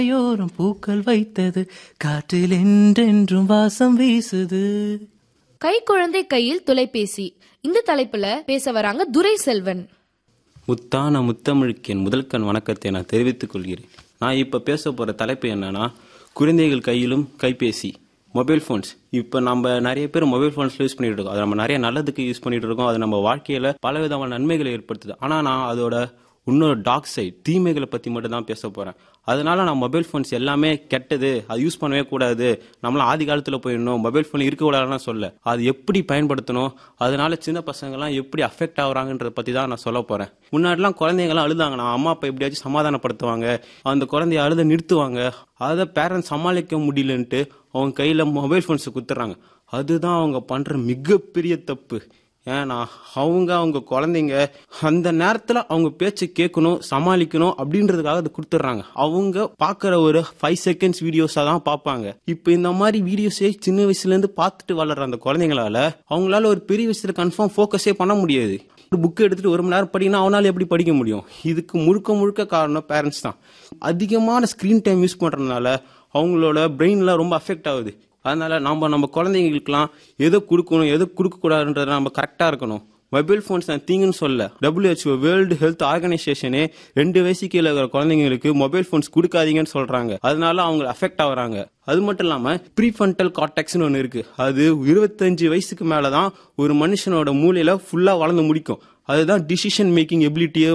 யோரம் பூக்கள் வைத்தது காற்றில் என்றென்றும் வாசம் வீசுது கைக்குழந்தை கையில் தொலைபேசி இந்த தலைப்புல பேச வராங்க துரை செல்வன் முத்தான முத்தமிழுக்கின் முதல் கண் வணக்கத்தை நான் தெரிவித்துக் கொள்கிறேன் நான் இப்போ பேச போகிற தலைப்பு என்னன்னா குழந்தைகள் கையிலும் கைபேசி மொபைல் ஃபோன்ஸ் இப்போ நம்ம நிறைய பேர் மொபைல் ஃபோன்ஸ் யூஸ் பண்ணிட்டு இருக்கோம் அதை நம்ம நிறைய நல்லதுக்கு யூஸ் பண்ணிட்டு இருக்கோம் அது நம்ம வாழ்க்கையில் பல விதமான நன்மைகளை ஏற்படுத்துது ஆனால் நான் அதோட இன்னொரு டாக் சைட் தீமைகளை பற்றி மட்டும் தான் பேச போகிறேன் அதனால நான் மொபைல் ஃபோன்ஸ் எல்லாமே கெட்டது அது யூஸ் பண்ணவே கூடாது நம்மளாம் ஆதி காலத்தில் போயிடணும் மொபைல் ஃபோன் இருக்கக்கூடாதுன்னு சொல்ல அது எப்படி பயன்படுத்தணும் அதனால சின்ன பசங்கள்லாம் எப்படி அஃபெக்ட் ஆகுறாங்கன்றத பற்றி தான் நான் சொல்ல போகிறேன் முன்னாடிலாம் குழந்தைங்கலாம் அழுதாங்கன்னா அம்மா அப்பா எப்படியாச்சும் சமாதானப்படுத்துவாங்க அந்த குழந்தைய அழுத நிறுத்துவாங்க அதை பேரண்ட்ஸ் சமாளிக்க முடியலன்ட்டு அவங்க கையில் மொபைல் ஃபோன்ஸை குத்துறாங்க அதுதான் அவங்க பண்ணுற மிகப்பெரிய தப்பு ஏன்னா அவங்க அவங்க குழந்தைங்க அந்த நேரத்தில் அவங்க பேச்சை கேட்கணும் சமாளிக்கணும் அப்படின்றதுக்காக அதை கொடுத்துட்றாங்க அவங்க பார்க்குற ஒரு ஃபைவ் செகண்ட்ஸ் வீடியோஸாக தான் பார்ப்பாங்க இப்போ இந்த மாதிரி வீடியோஸே சின்ன வயசுலேருந்து பார்த்துட்டு வளர்ற அந்த குழந்தைங்களால அவங்களால ஒரு பெரிய விஷயத்தில் கன்ஃபார்ம் ஃபோக்கஸே பண்ண முடியாது ஒரு புக் எடுத்துட்டு ஒரு மணி நேரம் படிக்கணும் அவனால எப்படி படிக்க முடியும் இதுக்கு முழுக்க முழுக்க காரணம் பேரண்ட்ஸ் தான் அதிகமான ஸ்க்ரீன் டைம் யூஸ் பண்ணுறதுனால அவங்களோட பிரெயின்லாம் ரொம்ப அஃபெக்ட் ஆகுது அதனால நம்ம நம்ம குழந்தைங்களுக்குலாம் எதை கொடுக்கணும் எதை கொடுக்கக்கூடாதுன்றத நம்ம கரெக்டாக இருக்கணும் மொபைல் ஃபோன்ஸ் நான் தீங்குன்னு சொல்ல டபிள்யூஹெச்ஓ வேர்ல்டு ஹெல்த் ஆர்கனைசேஷனே ரெண்டு வயசு கீழே இருக்கிற குழந்தைங்களுக்கு மொபைல் ஃபோன்ஸ் கொடுக்காதீங்கன்னு சொல்றாங்க அதனால அவங்க அஃபெக்ட் ஆகுறாங்க அது மட்டும் இல்லாம ப்ரீஃபண்டல் கார்டெக்ஸ்னு ஒன்று இருக்கு அது இருபத்தஞ்சு வயசுக்கு மேல தான் ஒரு மனுஷனோட மூளையில ஃபுல்லா வளர்ந்து முடிக்கும் அதுதான் டிசிஷன் மேக்கிங் எபிலிட்டியை